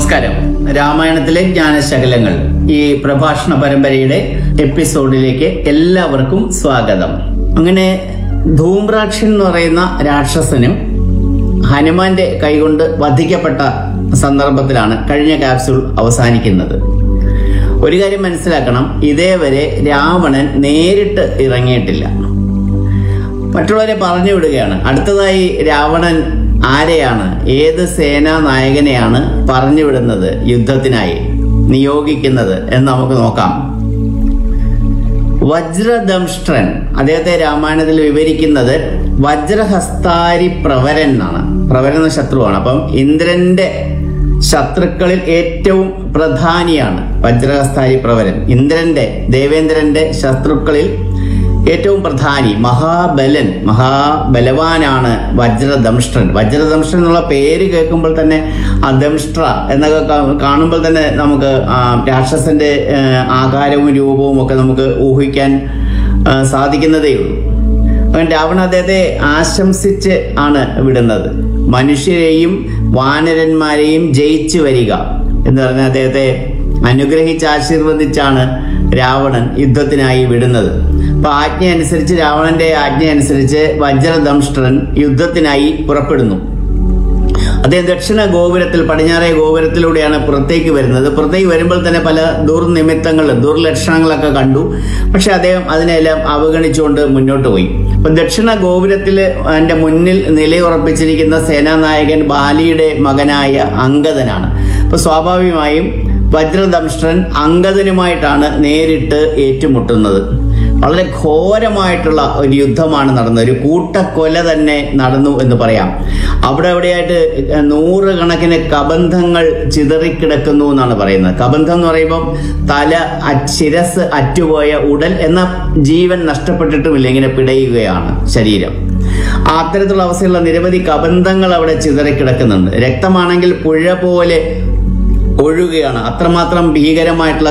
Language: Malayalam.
നമസ്കാരം രാമായണത്തിലെ ജ്ഞാനശകലങ്ങൾ ഈ പ്രഭാഷണ പരമ്പരയുടെ എപ്പിസോഡിലേക്ക് എല്ലാവർക്കും സ്വാഗതം അങ്ങനെ ധൂമ്രാക്ഷൻ എന്ന് പറയുന്ന രാക്ഷസനും ഹനുമാന്റെ കൈകൊണ്ട് വധിക്കപ്പെട്ട സന്ദർഭത്തിലാണ് കഴിഞ്ഞ ക്യാപ്സ്യൂൾ അവസാനിക്കുന്നത് ഒരു കാര്യം മനസ്സിലാക്കണം ഇതേവരെ രാവണൻ നേരിട്ട് ഇറങ്ങിയിട്ടില്ല മറ്റുള്ളവരെ പറഞ്ഞു വിടുകയാണ് അടുത്തതായി രാവണൻ ആരെയാണ് ഏത് സേനാ നായകനെയാണ് പറഞ്ഞു വിടുന്നത് യുദ്ധത്തിനായി നിയോഗിക്കുന്നത് എന്ന് നമുക്ക് നോക്കാം വജ്രദംഷ്ട്രൻ അദ്ദേഹത്തെ രാമായണത്തിൽ വിവരിക്കുന്നത് വജ്രഹസ്താരി പ്രവരൻ എന്നാണ് പ്രവരൻ എന്ന ശത്രുവാണ് അപ്പം ഇന്ദ്രന്റെ ശത്രുക്കളിൽ ഏറ്റവും പ്രധാനിയാണ് വജ്രഹസ്താരി പ്രവരൻ ഇന്ദ്രന്റെ ദേവേന്ദ്രന്റെ ശത്രുക്കളിൽ ഏറ്റവും പ്രധാനി മഹാബലൻ മഹാബലവാനാണ് വജ്രദംഷ്ട്രൻ വജ്രദംഷ്ട്രൻ എന്നുള്ള പേര് കേൾക്കുമ്പോൾ തന്നെ ആ ദംഷ്ട്ര എന്നൊക്കെ കാ- കാണുമ്പോൾ തന്നെ നമുക്ക് ആ രാക്ഷസന്റെ ആ, ആകാരവും രൂപവും ഒക്കെ നമുക്ക് ഊഹിക്കാൻ ആ, സാധിക്കുന്നതേ ഉള്ളൂ അങ്ങനെ രാവണ അദ്ദേഹത്തെ ആശംസിച്ച് ആണ് വിടുന്നത് മനുഷ്യരെയും വാനരന്മാരെയും ജയിച്ചു വരിക എന്ന് പറഞ്ഞ അദ്ദേഹത്തെ അനുഗ്രഹിച്ച് ആശീർവദിച്ചാണ് രാവണൻ യുദ്ധത്തിനായി വിടുന്നത് അപ്പൊ ആജ്ഞ അനുസരിച്ച് രാവണന്റെ ആജ്ഞ അനുസരിച്ച് വജ്രദംഷ്ട്രൻ യുദ്ധത്തിനായി പുറപ്പെടുന്നു അദ്ദേഹം ദക്ഷിണ ഗോപുരത്തിൽ പടിഞ്ഞാറേ ഗോപുരത്തിലൂടെയാണ് പുറത്തേക്ക് വരുന്നത് പുറത്തേക്ക് വരുമ്പോൾ തന്നെ പല ദുർനിമിത്തങ്ങളും ദുർലക്ഷണങ്ങളൊക്കെ കണ്ടു പക്ഷെ അദ്ദേഹം അതിനെല്ലാം അവഗണിച്ചുകൊണ്ട് മുന്നോട്ട് പോയി അപ്പൊ ദക്ഷിണ ഗോപുരത്തിൽ എൻ്റെ മുന്നിൽ നിലയുറപ്പിച്ചിരിക്കുന്ന സേനാനായകൻ ബാലിയുടെ മകനായ അങ്കദനാണ് അപ്പൊ സ്വാഭാവികമായും വജ്രദംഷ്ട്രൻ അങ്കദനുമായിട്ടാണ് നേരിട്ട് ഏറ്റുമുട്ടുന്നത് വളരെ ഘോരമായിട്ടുള്ള ഒരു യുദ്ധമാണ് നടന്നത് ഒരു കൂട്ടക്കൊല തന്നെ നടന്നു എന്ന് പറയാം അവിടെ അവിടെയായിട്ട് നൂറുകണക്കിന് കബന്ധങ്ങൾ ചിതറിക്കിടക്കുന്നു എന്നാണ് പറയുന്നത് കബന്ധം എന്ന് പറയുമ്പോൾ തല അ- ശിരസ് അറ്റുപോയ ഉടൽ എന്ന ജീവൻ നഷ്ടപ്പെട്ടിട്ടുമില്ല ഇങ്ങനെ പിടയുകയാണ് ശരീരം ആ അത്തരത്തിലുള്ള അവസ്ഥയുള്ള നിരവധി കബന്ധങ്ങൾ അവിടെ ചിതറിക്കിടക്കുന്നുണ്ട് രക്തമാണെങ്കിൽ പുഴ പോലെ ഒഴുകുകയാണ് അത്രമാത്രം ഭീകരമായിട്ടുള്ള